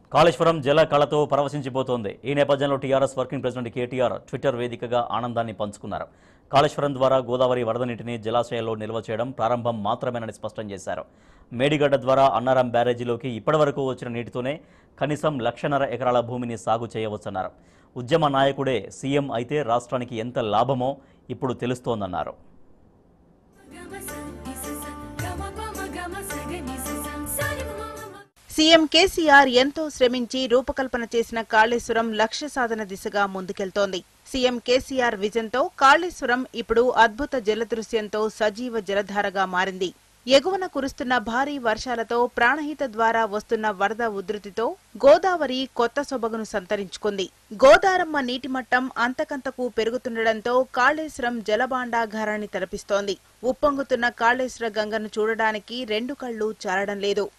కాళేశ్వరం జల కళతో పరవశించిపోతోంది ఈ నేపథ్యంలో TRS working president KTR Twitter వేదికగా ఆనందాన్ని పంచుకున్నారు కాళేశ్వరం ద్వారా గోదావరి వరద నీటిని జలాశయాల్లో నిల్వ చేయడం ప్రారంభం మాత్రమేనని స్పష్టం చేశారు మేడిగడ్డ ద్వారా అన్నారం బ్యారేజీలోకి ఇప్పటివరకు వచ్చిన నీటితోనే కనీసం లక్షన్నర ఎకరాల భూమిని సాగు చేయవచ్చన్నారు ఉద్యమ నాయకుడే సీఎం అయితే రాష్ట్రానికి ఎంత లాభమో ఇప్పుడు తెలుస్తోందన్నారు గమ సంతి సస గమ పమ గమ సగని సస సని మమ సీఎం కేసీఆర్ ఎంతో శ్రమించి రూపకల్పన చేసిన కాళేశ్వరం లక్ష్య సాధన దిశగా ముందుకెళ్తోంది సీఎం కేసీఆర్ విజన్తో కాళేశ్వరం ఇప్పుడు అద్భుత జలదృశ్యంతో సజీవ జలధారగా మారింది ఎగువన కురుస్తున్న భారీ వర్షాలతో ప్రాణహిత ద్వారా వస్తున్న వరద ఉధృతితో గోదావరి కొత్త సొబగును సంతరించుకుంది గోదారమ్మ నీటి మట్టం అంతకంతకు పెరుగుతుండటంతో కాళేశ్వరం జలభాండాగారాన్ని తలపిస్తోంది ఉప్పొంగుతున్న కాళేశ్వర గంగను చూడడానికి రెండు కళ్ళు చాలడం లేదు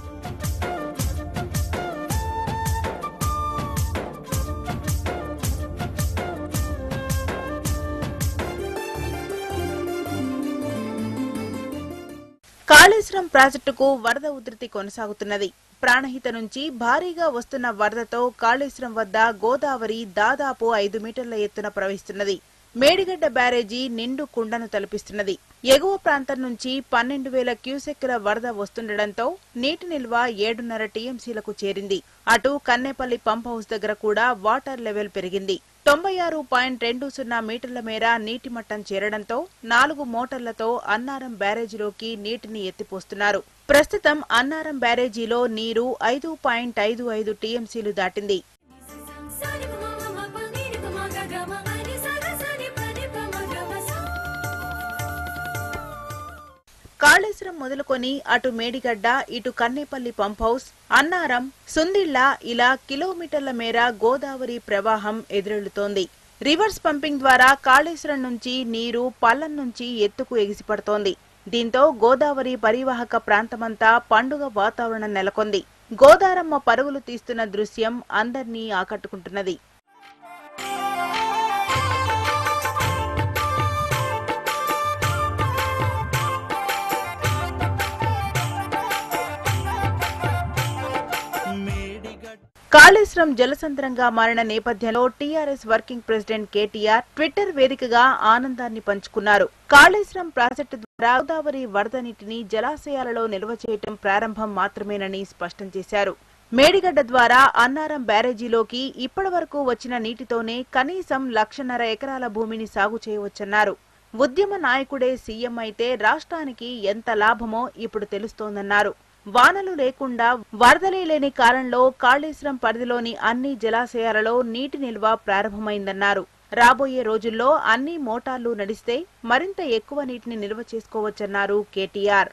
కాళేశ్వరం ప్రాజెక్టుకు వరద ఉధృతి కొనసాగుతున్నది ప్రాణహిత నుంచి భారీగా వస్తున్న వరదతో కాళేశ్వరం వద్ద గోదావరి దాదాపు ఐదు మీటర్ల ఎత్తున ప్రవహిస్తున్నది మేడిగడ్డ బ్యారేజీ నిండు కుండను తలపిస్తున్నది ఎగువ ప్రాంతం నుంచి పన్నెండు వేల క్యూసెక్కుల వరద వస్తుండటంతో నీటి నిల్వ ఏడున్నర టీఎంసీలకు చేరింది అటు కన్నేపల్లి పంప్ హౌస్ దగ్గర కూడా వాటర్ లెవెల్ పెరిగింది తొంభై ఆరు పాయింట్ రెండు సున్నా మీటర్ల మేర నీటి మట్టం చేరడంతో నాలుగు మోటార్లతో అన్నారం బ్యారేజీలోకి నీటిని ఎత్తిపోస్తున్నారు ప్రస్తుతం అన్నారం బ్యారేజీలో నీరు ఐదు పాయింట్ ఐదు ఐదు టీఎంసీలు దాటింది సని మమ పని పమ గమ అని సగ సని పని పమ గమ స కాళేశ్వరం మొదలుకొని అటు మేడిగడ్డ ఇటు కన్నేపల్లి పంప్ హౌస్ అన్నారం సుందిళ్ల ఇలా కిలోమీటర్ల మేర గోదావరి ప్రవాహం ఎదురెళ్లుతోంది రివర్స్ పంపింగ్ ద్వారా కాళేశ్వరం నుంచి నీరు పల్లం నుంచి ఎత్తుకు ఎగిసిపడుతోంది దీంతో గోదావరి పరివాహక ప్రాంతమంతా పండుగ వాతావరణం నెలకొంది గోదారమ్మ పరుగులు తీస్తున్న దృశ్యం అందర్నీ ఆకట్టుకుంటున్నది కాళేశ్వరం జలసంద్రంగా మారిన నేపథ్యంలో TRS working president KTR Twitter వేదికగా ఆనందాన్ని పంచుకున్నారు కాళేశ్వరం ప్రాజెక్టు ద్వారా గోదావరి వరద నీటిని జలాశయాలలో నిల్వ చేయటం ప్రారంభం మాత్రమేనని స్పష్టం చేశారు మేడిగడ్డ ద్వారా అన్నారం బ్యారేజీలోకి ఇప్పటివరకు వచ్చిన నీటితోనే కనీసం లక్షన్నర ఎకరాల భూమిని సాగు చేయవచ్చన్నారు ఉద్యమ నాయకుడే సీఎం అయితే రాష్ట్రానికి ఎంత లాభమో ఇప్పుడు తెలుస్తోందన్నారు వానలు లేకుండా వరదలే లేని కాలంలో కాళేశ్వరం పరిధిలోని అన్ని జలాశయాలలో నీటి నిల్వ ప్రారంభమైందన్నారు రాబోయే రోజుల్లో అన్ని మోటార్లు నడిస్తే మరింత ఎక్కువ నీటిని నిల్వ చేసుకోవచ్చన్నారు కేటీఆర్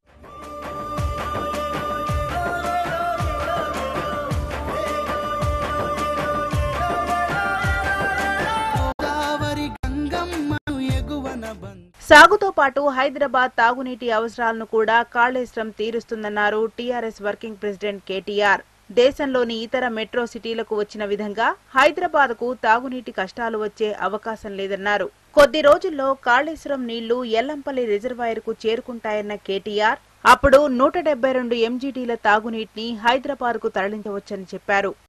గోదావరి గంగమ్మను ఎగువన బంధ సాగుతో పాటు హైదరాబాద్ తాగునీటి అవసరాలను కూడా కాళేశ్వరం తీరుస్తుందన్నారు టీఆర్ఎస్ వర్కింగ్ ప్రెసిడెంట్ కేటీఆర్ దేశంలోని ఇతర మెట్రో సిటీలకు వచ్చిన విధంగా హైదరాబాద్ కు తాగునీటి కష్టాలు వచ్చే అవకాశం లేదన్నారు కొద్ది రోజుల్లో కాళేశ్వరం నీళ్లు ఎల్లంపల్లి రిజర్వాయర్ కు చేరుకుంటాయన్న కేటీఆర్ అప్పుడు నూట డెబ్బై రెండు ఎంజీటీల తాగునీటిని హైదరాబాద్ కు తరలించవచ్చని చెప్పారు